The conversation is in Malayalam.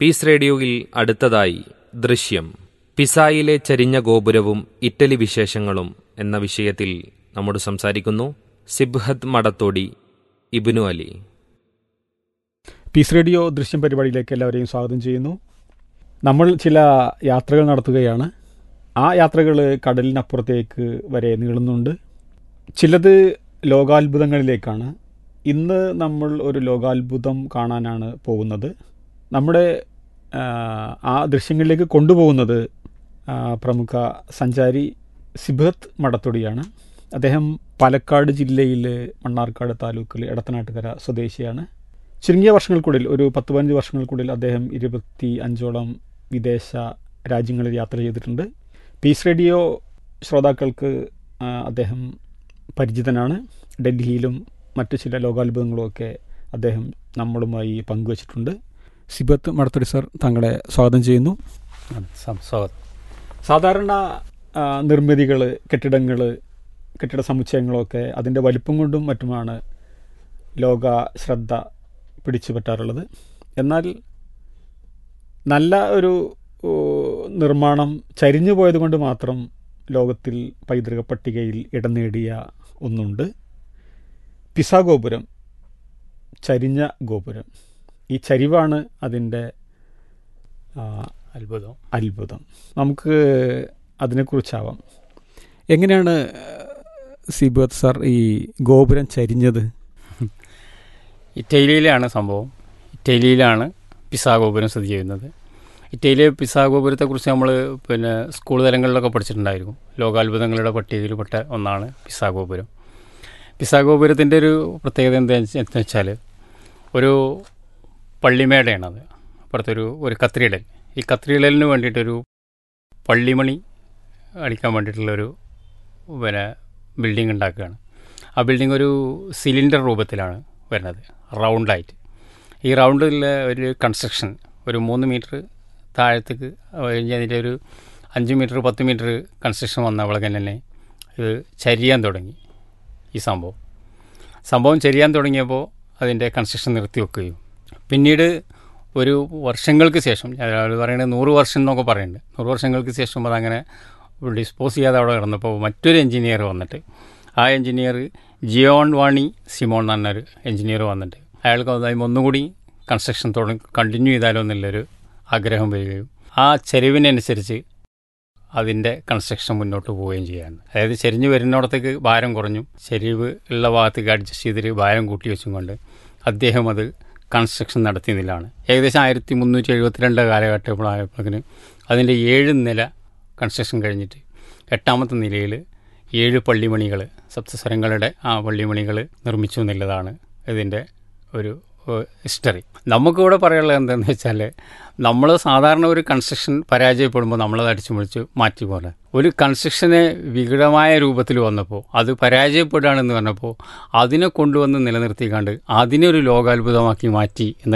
പീസ് റേഡിയോയിൽ അടുത്തതായി ദൃശ്യം പിസായിലെ ചരിഞ്ഞ ഗോപുരവും ഇറ്റലി വിശേഷങ്ങളും എന്ന വിഷയത്തിൽ നമ്മോട് സംസാരിക്കുന്നു സിബ്ഹത്ത് മടത്തോടി ഇബ്നു അലി പീസ് റേഡിയോ ദൃശ്യം പരിപാടിയിലേക്ക് എല്ലാവരെയും സ്വാഗതം ചെയ്യുന്നു നമ്മൾ ചില യാത്രകൾ നടത്തുകയാണ് ആ യാത്രകൾ കടലിനപ്പുറത്തേക്ക് വരെ നീളുന്നുണ്ട് ചിലത് ലോകാത്ഭുതങ്ങളിലേക്കാണ് ഇന്ന് നമ്മൾ ഒരു ലോകാത്ഭുതം കാണാനാണ് പോകുന്നത് നമ്മുടെ ആ, ആ ദൃശ്യങ്ങളിലേക്ക് കൊണ്ടുപോകുന്നത് ആ, പ്രമുഖ സഞ്ചാരി സിബത്ത് മടത്തൊടിയാണ് അദ്ദേഹം പാലക്കാട് ജില്ലയിൽ മണ്ണാർക്കാട് താലൂക്കിൽ എടത്തനാട്ടുകര സ്വദേശിയാണ് ചുരുങ്ങിയ വർഷങ്ങൾക്കുള്ളിൽ ഒരു പത്ത് പതിനഞ്ച് വർഷങ്ങൾക്കുള്ളിൽ അദ്ദേഹം ഇരുപത്തി അഞ്ചോളം വിദേശ രാജ്യങ്ങളിൽ യാത്ര ചെയ്തിട്ടുണ്ട് പീസ് റേഡിയോ ശ്രോതാക്കൾക്ക് ആ, അദ്ദേഹം പരിചിതനാണ് ഡൽഹിയിലും മറ്റു ചില ലോകാത്ഭുതങ്ങളുമൊക്കെ അദ്ദേഹം നമ്മളുമായി പങ്കുവച്ചിട്ടുണ്ട് സിബത്ത് മടത്തൊടി സർ താങ്കളെ സ്വാഗതം ചെയ്യുന്നു സ്വാഗതം സാധാരണ നിർമ്മിതികൾ കെട്ടിടങ്ങൾ കെട്ടിട സമുച്ചയങ്ങളൊക്കെ അതിൻ്റെ വലിപ്പം കൊണ്ടും മറ്റുമാണ് ലോക ശ്രദ്ധ പിടിച്ചു പറ്റാറുള്ളത് എന്നാൽ നല്ല ഒരു ഓ, നിർമ്മാണം ചരിഞ്ഞു പോയത് കൊണ്ട് മാത്രം ലോകത്തിൽ പൈതൃക പട്ടികയിൽ ഇടം നേടിയ ഒന്നുണ്ട് പിസ ഗോപുരം ചരിഞ്ഞ ഗോപുരം ഈ ചരിവാണ് അതിൻ്റെ ആ, അത്ഭുതം അത്ഭുതം നമുക്ക് അതിനെക്കുറിച്ചാവാം എങ്ങനെയാണ് സിബത്ത് സാർ ഈ ഗോപുരം ചരിഞ്ഞത് ഇറ്റലിയിലാണ് സംഭവം ഇറ്റലിയിലാണ് പിസാ ഗോപുരം സ്ഥിതി ചെയ്യുന്നത് ഇറ്റലിയിലെ പിസാ ഗോപുരത്തെക്കുറിച്ച് നമ്മൾ പിന്നെ സ്കൂൾ തലങ്ങളിലൊക്കെ പഠിച്ചിട്ടുണ്ടായിരിക്കും ലോകാത്ഭുതങ്ങളുടെ പട്ടികയിൽപ്പെട്ട ഒന്നാണ് പിസാ ഗോപുരം പിസാ ഗോപുരത്തിൻ്റെ ഒരു പ്രത്യേകത എന്താണെന്ന് വെച്ചാൽ ഒരു പള്ളിമേടയാണത് അപ്പുറത്തൊരു ഒരു കത്രിയിടൽ ഈ കത്രിയിടലിന് വേണ്ടിയിട്ടൊരു പള്ളിമണി അടിക്കാൻ വേണ്ടിയിട്ടുള്ളൊരു പിന്നെ ബിൽഡിംഗ് ഉണ്ടാക്കുകയാണ് ആ ബിൽഡിംഗ് ഒരു സിലിണ്ടർ രൂപത്തിലാണ് വരുന്നത് റൗണ്ടായിട്ട് ഈ റൗണ്ടിലെ ഒരു കൺസ്ട്രക്ഷൻ ഒരു മൂന്ന് മീറ്റർ താഴത്തേക്ക് കഴിഞ്ഞ് അതിൻ്റെ ഒരു അഞ്ച് മീറ്റർ പത്ത് മീറ്റർ കൺസ്ട്രക്ഷൻ വന്നപ്പോഴേക്ക് തന്നെ ഇത് ചരിയാൻ തുടങ്ങി ഈ സംഭവം സംഭവം ചരിയാൻ തുടങ്ങിയപ്പോൾ അതിൻ്റെ കൺസ്ട്രക്ഷൻ നിർത്തി വെക്കുകയും പിന്നീട് ഒരു വർഷങ്ങൾക്ക് ശേഷം അവർ പറയുന്നത് നൂറ് വർഷം എന്നൊക്കെ പറയുന്നുണ്ട് നൂറ് വർഷങ്ങൾക്ക് ശേഷം അതങ്ങനെ ഡിസ്പോസ് ചെയ്യാതെ അവിടെ കിടന്നപ്പോൾ മറ്റൊരു എഞ്ചിനീയർ വന്നിട്ട് ആ എഞ്ചിനീയർ ജിയോൺ വാണി സിമോൺ എന്ന് പറഞ്ഞൊരു എഞ്ചിനീയർ വന്നിട്ട് അയാൾക്ക് അതായത് ഒന്നുകൂടി കൺസ്ട്രക്ഷൻ തുടങ്ങി കണ്ടിന്യൂ ചെയ്താലോ എന്നുള്ളൊരു ആഗ്രഹം വരികയും ആ ചെരിവിനനുസരിച്ച് അതിൻ്റെ കൺസ്ട്രക്ഷൻ മുന്നോട്ട് പോവുകയും ചെയ്യാണ് അതായത് ചെരിഞ്ഞ് വരുന്നിടത്തേക്ക് ഭാരം കുറഞ്ഞു ചെരിവ് ഉള്ള ഭാഗത്തേക്ക് അഡ്ജസ്റ്റ് ചെയ്തിട്ട് ഭാരം കൂട്ടി വെച്ചും കൊണ്ട് അദ്ദേഹം അത് കൺസ്ട്രക്ഷൻ നടത്തിയതിലാണ് ഏകദേശം ആയിരത്തി മുന്നൂറ്റി എഴുപത്തിരണ്ട് കാലഘട്ടമായപ്പോഴേക്കിന് അതിൻ്റെ ഏഴ് നില കൺസ്ട്രക്ഷൻ കഴിഞ്ഞിട്ട് എട്ടാമത്തെ നിലയിൽ ഏഴ് പള്ളിമണികൾ സപ്തസ്വരങ്ങളുടെ ആ പള്ളിമണികൾ നിർമ്മിച്ചു എന്നുള്ളതാണ് ഇതിൻ്റെ ഒരു ഹിസ്റ്ററി നമുക്കിവിടെ പറയാനുള്ളത് എന്താണെന്ന് വെച്ചാൽ നമ്മൾ സാധാരണ ഒരു കൺസ്ട്രക്ഷൻ പരാജയപ്പെടുമ്പോൾ നമ്മളത് അടിച്ചു മുളിച്ച് മാറ്റി പോലെ ഒരു കൺസ്ട്രക്ഷനെ വികടമായ രൂപത്തിൽ വന്നപ്പോൾ അത് പരാജയപ്പെടുകയാണെന്ന് പറഞ്ഞപ്പോൾ അതിനെ കൊണ്ടുവന്ന് നിലനിർത്തിക്കാണ്ട് അതിനൊരു ലോകാത്ഭുതമാക്കി മാറ്റി എന്ന